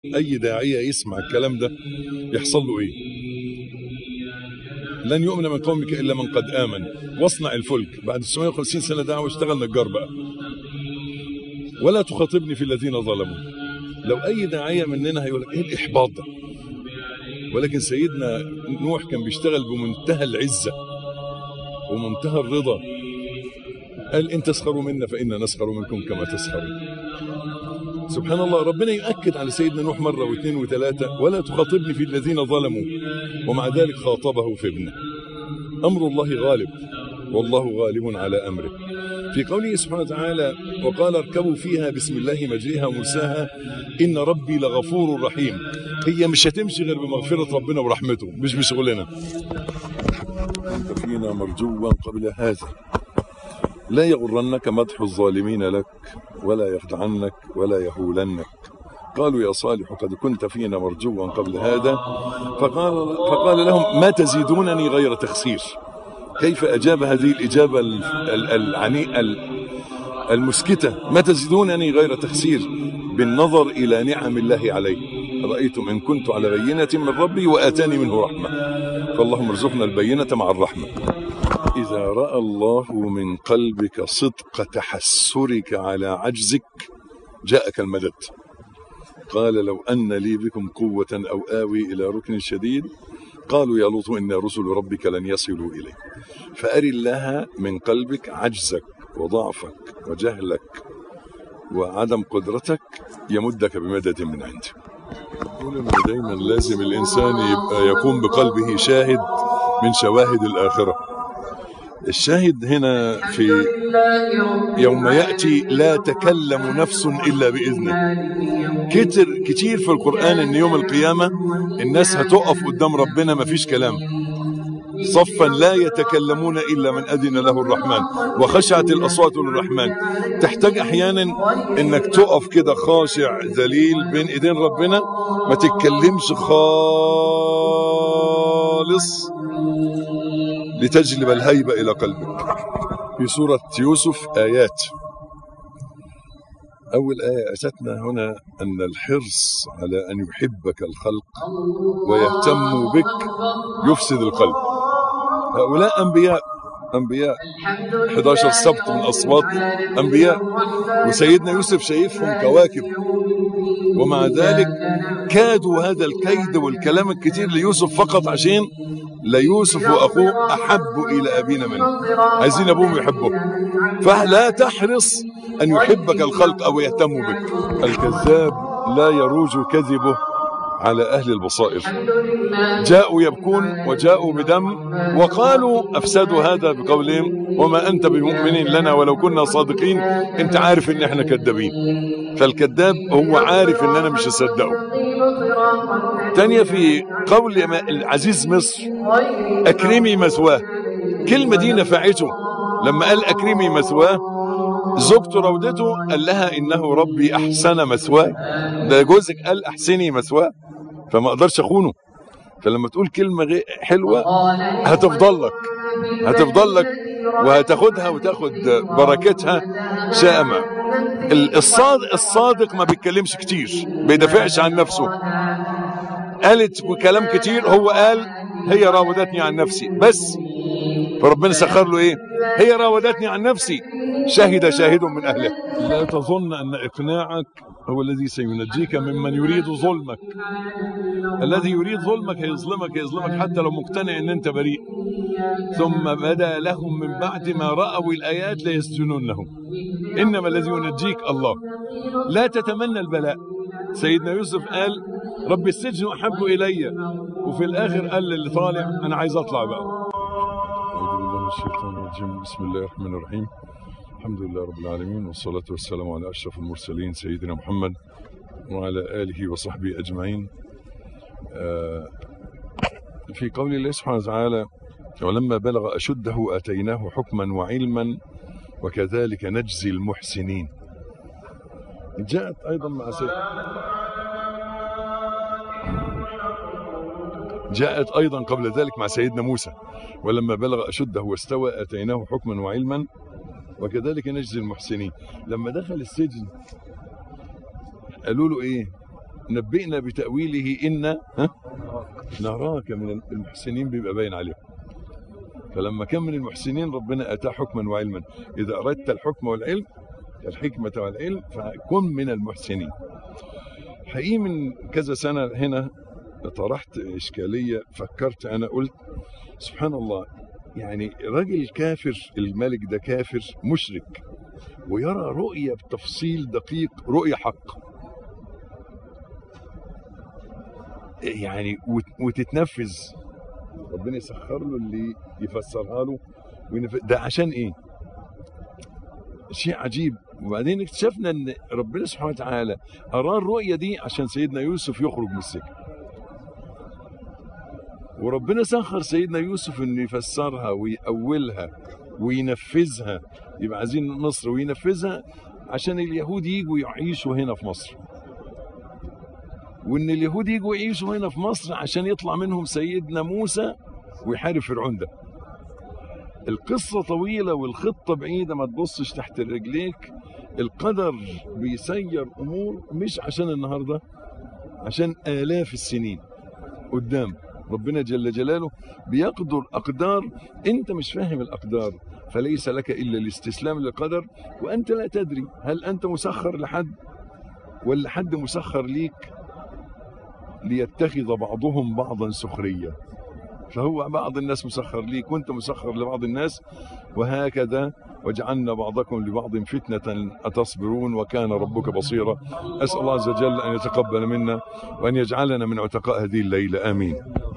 اي داعيه يسمع الكلام ده يحصل له ايه لن يؤمن من قومك الا من قد امن واصنع الفلك بعد 750 سنه دعوه اشتغل نجار بقى ولا تخاطبني في الذين ظلموا لو اي داعيه مننا هيقول لك ايه الاحباط ده ولكن سيدنا نوح كان بيشتغل بمنتهى العزه ومنتهى الرضا قال ان تسخروا منا فانا نسخر منكم كما تسخرون سبحان الله ربنا يؤكد على سيدنا نوح مرة واثنين وثلاثة ولا تخاطبني في الذين ظلموا ومع ذلك خاطبه في ابنه أمر الله غالب والله غالب على أمره في قوله سبحانه وتعالى وقال اركبوا فيها بسم الله مجريها ومرساها إن ربي لغفور رحيم هي مش هتمشي غير بمغفرة ربنا ورحمته مش بشغلنا أنت فينا مرجوا قبل هذا لا يغرنك مدح الظالمين لك ولا يخدعنك ولا يهولنك قالوا يا صالح قد كنت فينا مرجوا قبل هذا فقال, فقال لهم ما تزيدونني غير تخسير كيف أجاب هذه الإجابة العني المسكتة ما تزيدونني غير تخسير بالنظر إلى نعم الله علي رأيتم إن كنت على بينة من ربي وآتاني منه رحمة فاللهم ارزقنا البينة مع الرحمة إذا رأى الله من قلبك صدق تحسرك على عجزك جاءك المدد قال لو أن لي بكم قوة أو آوي إلى ركن شديد قالوا يا لوط إن رسل ربك لن يصلوا إليك فأري الله من قلبك عجزك وضعفك وجهلك وعدم قدرتك يمدك بمدد من عنده يقول إنه دايما لازم الإنسان يبقى يقوم بقلبه شاهد من شواهد الآخرة الشاهد هنا في يوم يأتي لا تكلم نفس إلا بإذنه كتر كتير في القرآن إن يوم القيامة الناس هتقف قدام ربنا مفيش كلام صفا لا يتكلمون إلا من أذن له الرحمن وخشعت الأصوات للرحمن تحتاج أحيانا إنك تقف كده خاشع ذليل بين إيدين ربنا ما تتكلمش خالص لتجلب الهيبة إلى قلبك في سورة يوسف آيات أول آية أتتنا هنا أن الحرص على أن يحبك الخلق ويهتموا بك يفسد القلب هؤلاء أنبياء أنبياء 11 سبط من أصوات أنبياء وسيدنا يوسف شايفهم كواكب ومع ذلك كادوا هذا الكيد والكلام الكتير ليوسف فقط عشان ليوسف وأخوه أحب إلى أبينا منه عايزين أبوهم يحبوه فلا تحرص أن يحبك الخلق أو يهتموا بك الكذاب لا يروج كذبه على أهل البصائر جاءوا يبكون وجاءوا بدم وقالوا أفسدوا هذا بقولهم وما أنت بمؤمن لنا ولو كنا صادقين أنت عارف إن إحنا كذابين فالكذاب هو عارف إن أنا مش هصدقه تانية في قول العزيز مصر أكرمي مثواه كلمة دي نفعته لما قال أكرمي مثواه زوجته راودته قال لها إنه ربي أحسن مثواه ده جوزك قال أحسني مثواه فما أقدرش أخونه فلما تقول كلمة حلوة هتفضل لك هتفضل لك وهتاخدها وتاخد بركتها شامة الصادق, الصادق ما بيتكلمش كتير بيدافعش عن نفسه قالت كلام كتير هو قال هي راودتني عن نفسي بس فربنا سخر له ايه هي راودتني عن نفسي شهد شاهد من اهله لا تظن ان اقناعك هو الذي سينجيك ممن يريد ظلمك الذي يريد ظلمك هيظلمك هيظلمك حتى لو مقتنع ان انت بريء ثم بدا لهم من بعد ما راوا الايات ليسجنونه انما الذي ينجيك الله لا تتمنى البلاء سيدنا يوسف قال رب السجن احب الي وفي الاخر قال للي طالع انا عايز اطلع بقى اعوذ بالله من الشيطان الرجيم بسم الله الرحمن الرحيم الحمد لله رب العالمين والصلاة والسلام على أشرف المرسلين سيدنا محمد وعلى آله وصحبه أجمعين في قول الله سبحانه وتعالى ولما بلغ أشده أتيناه حكما وعلما وكذلك نجزي المحسنين جاءت أيضا مع سيد جاءت أيضا قبل ذلك مع سيدنا موسى ولما بلغ أشده واستوى أتيناه حكما وعلما وكذلك نجزي المحسنين لما دخل السجن قالوا له ايه نبئنا بتأويله إن ها نراك من المحسنين بيبقى باين عليهم فلما كان من المحسنين ربنا أتاه حكما وعلما إذا أردت الحكم والعلم الحكمة والعلم فكن من المحسنين حقيقي من كذا سنة هنا طرحت إشكالية فكرت أنا قلت سبحان الله يعني راجل كافر الملك ده كافر مشرك ويرى رؤية بتفصيل دقيق رؤية حق يعني وتتنفذ ربنا يسخر له اللي يفسرها له وينف... ده عشان ايه شيء عجيب وبعدين اكتشفنا ان ربنا سبحانه وتعالى اراه الرؤيه دي عشان سيدنا يوسف يخرج من السجن وربنا سخر سيدنا يوسف انه يفسرها ويأولها وينفذها يبقى عايزين مصر وينفذها عشان اليهود يجوا يعيشوا هنا في مصر وان اليهود يجوا يعيشوا هنا في مصر عشان يطلع منهم سيدنا موسى ويحارب فرعون ده القصة طويلة والخطة بعيدة ما تبصش تحت رجليك القدر بيسير أمور مش عشان النهاردة عشان آلاف السنين قدام ربنا جل جلاله بيقدر أقدار أنت مش فاهم الأقدار فليس لك إلا الاستسلام للقدر وأنت لا تدري هل أنت مسخر لحد ولا حد مسخر ليك ليتخذ بعضهم بعضا سخرية فهو بعض الناس مسخر ليك وانت مسخر لبعض الناس وهكذا وجعلنا بعضكم لبعض فتنة أتصبرون وكان ربك بصيرا أسأل الله عز وجل أن يتقبل منا وأن يجعلنا من عتقاء هذه الليلة آمين